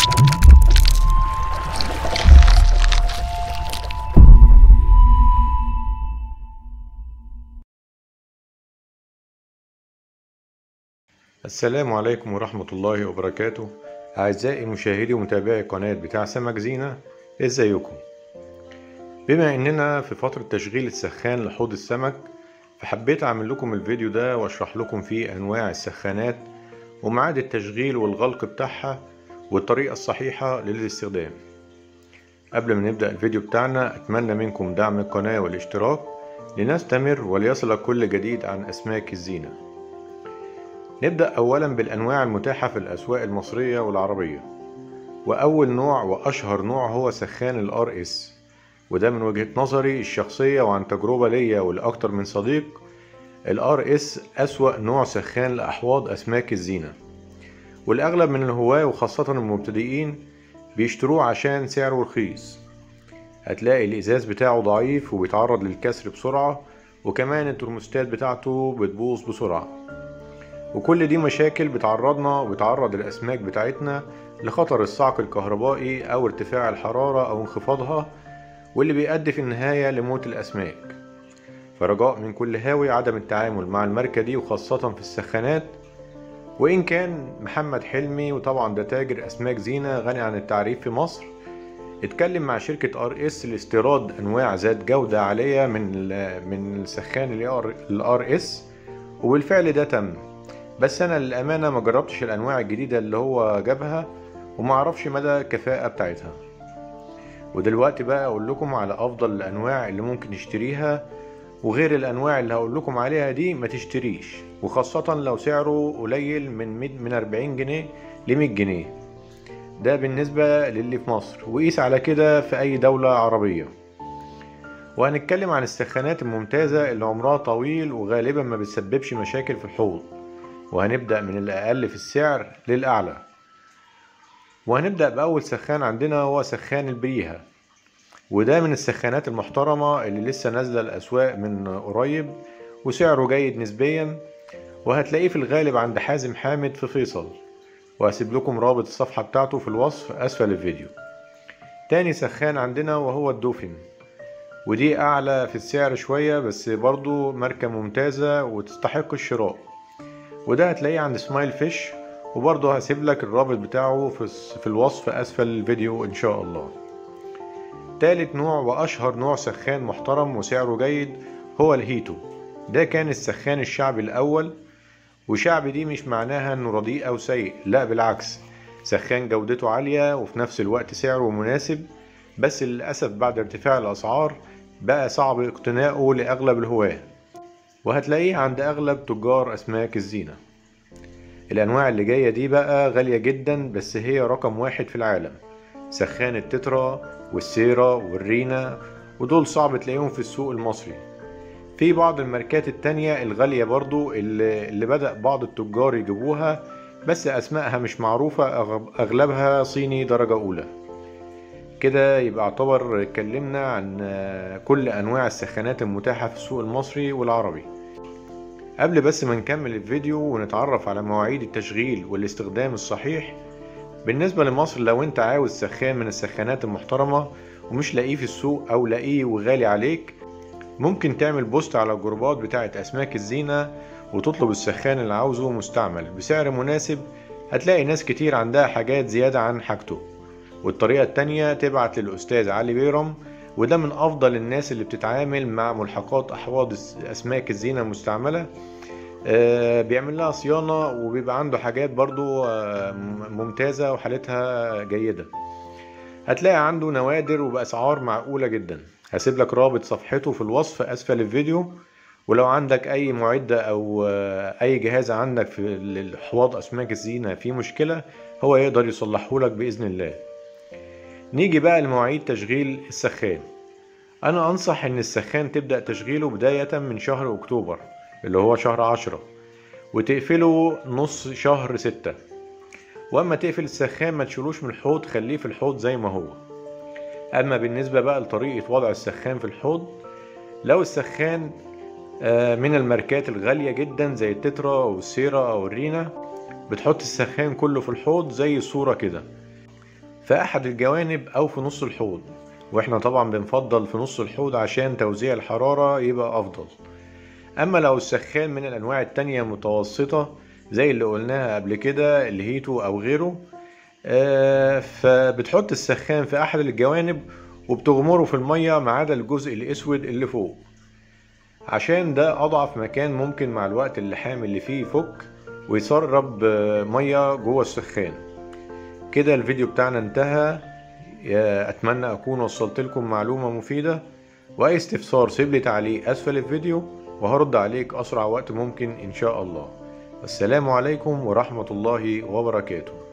السلام عليكم ورحمة الله وبركاته أعزائي مشاهدي ومتابعي قناة بتاع سمك زينة إزيكم بما إننا في فترة تشغيل السخان لحوض السمك فحبيت أعمل لكم الفيديو ده وأشرح لكم فيه أنواع السخانات وميعاد التشغيل والغلق بتاعها والطريقة الصحيحة للاستخدام قبل ما نبدأ الفيديو بتاعنا أتمنى منكم دعم القناة والاشتراك لنستمر وليصلك كل جديد عن أسماك الزينة نبدأ أولا بالأنواع المتاحة في الأسواق المصرية والعربية وأول نوع وأشهر نوع هو سخان ال RS وده من وجهة نظري الشخصية وعن تجربة ليا ولأكتر من صديق ال RS أسوأ نوع سخان لأحواض أسماك الزينة والأغلب من الهواة وخاصة المبتدئين بيشتروه عشان سعره رخيص هتلاقي الإزاز بتاعه ضعيف وبيتعرض للكسر بسرعة وكمان الترموستات بتاعته بتبوظ بسرعة وكل دي مشاكل بتعرضنا وبتعرض الأسماك بتاعتنا لخطر الصعق الكهربائي أو ارتفاع الحرارة أو انخفاضها واللي بيؤدي في النهاية لموت الأسماك فرجاء من كل هاوي عدم التعامل مع الماركة دي وخاصة في السخانات وإن كان محمد حلمي وطبعا ده تاجر أسماك زينة غني عن التعريف في مصر اتكلم مع شركة ار اس لاستيراد أنواع ذات جودة عالية من من السخان الار اس وبالفعل ده تم بس انا للامانه ما جربتش الانواع الجديده اللي هو جابها وما اعرفش مدى الكفاءه بتاعتها ودلوقتي بقى اقول لكم على افضل الانواع اللي ممكن نشتريها وغير الانواع اللي هقول لكم عليها دي ما تشتريش وخاصه لو سعره قليل من من 40 جنيه ل 100 جنيه ده بالنسبه للي في مصر وقيس على كده في اي دوله عربيه وهنتكلم عن السخانات الممتازه اللي عمرها طويل وغالبا ما بتسببش مشاكل في الحوض وهنبدأ من الأقل في السعر للأعلى وهنبدأ بأول سخان عندنا هو سخان البريها وده من السخانات المحترمة اللي لسه نازلة الأسواق من قريب وسعره جيد نسبيا وهتلاقيه في الغالب عند حازم حامد في فيصل وهسيب لكم رابط الصفحة بتاعته في الوصف أسفل الفيديو تاني سخان عندنا وهو الدوفين ودي أعلى في السعر شوية بس برضو ماركة ممتازة وتستحق الشراء وده هتلاقيه عند سمايل فيش وبرضه هسيب لك الرابط بتاعه في, في الوصف اسفل الفيديو ان شاء الله تالت نوع واشهر نوع سخان محترم وسعره جيد هو الهيتو ده كان السخان الشعبي الاول وشعبي دي مش معناها انه رديء او سيء لا بالعكس سخان جودته عالية وفي نفس الوقت سعره مناسب بس للأسف بعد ارتفاع الأسعار بقى صعب اقتناؤه لأغلب الهواة وهتلاقيه عند أغلب تجار أسماك الزينة الأنواع اللي جاية دي بقى غالية جدا بس هي رقم واحد في العالم سخان التترا والسيرا والرينا ودول صعب تلاقيهم في السوق المصري في بعض الماركات التانية الغالية برضو اللي, اللي بدأ بعض التجار يجيبوها بس أسمائها مش معروفة أغلبها صيني درجة أولى كده يبقى اعتبر اتكلمنا عن كل انواع السخانات المتاحة في السوق المصري والعربي قبل بس ما نكمل الفيديو ونتعرف على مواعيد التشغيل والاستخدام الصحيح بالنسبة لمصر لو انت عاوز سخان من السخانات المحترمة ومش لاقيه في السوق او لاقيه وغالي عليك ممكن تعمل بوست على الجروبات بتاعة اسماك الزينة وتطلب السخان اللي عاوزه مستعمل بسعر مناسب هتلاقي ناس كتير عندها حاجات زيادة عن حاجته والطريقة التانية تبعت للأستاذ علي بيرم وده من أفضل الناس اللي بتتعامل مع ملحقات أحواض أسماك الزينة المستعملة بيعمل لها صيانة وبيبقى عنده حاجات برضو ممتازة وحالتها جيدة هتلاقي عنده نوادر وبأسعار معقولة جدا هسيب لك رابط صفحته في الوصف أسفل الفيديو ولو عندك أي معدة أو أي جهاز عندك في الحواض أسماك الزينة فيه مشكلة هو يقدر يصلحهولك بإذن الله نيجي بقى لمواعيد تشغيل السخان أنا أنصح إن السخان تبدأ تشغيله بداية من شهر أكتوبر اللي هو شهر عشرة وتقفله نص شهر ستة وأما تقفل السخان ما تشيلوش من الحوض خليه في الحوض زي ما هو أما بالنسبة بقى لطريقة وضع السخان في الحوض لو السخان من الماركات الغالية جدا زي التترا أو السيرا أو الرينا بتحط السخان كله في الحوض زي الصورة كده في أحد الجوانب أو في نص الحوض واحنا طبعا بنفضل في نص الحوض عشان توزيع الحرارة يبقى أفضل أما لو السخان من الأنواع التانية متوسطة زي اللي قلناها قبل كده الهيتو أو غيره آه، فبتحط السخان في أحد الجوانب وبتغمره في المية ما عدا الجزء الأسود اللي فوق عشان ده أضعف مكان ممكن مع الوقت اللحام اللي فيه يفك ويسرب آه، مية جوه السخان كده الفيديو بتاعنا انتهى يا أتمنى أكون وصلت لكم معلومة مفيدة وأي استفسار سيب لي تعليق أسفل الفيديو وهرد عليك أسرع وقت ممكن إن شاء الله السلام عليكم ورحمة الله وبركاته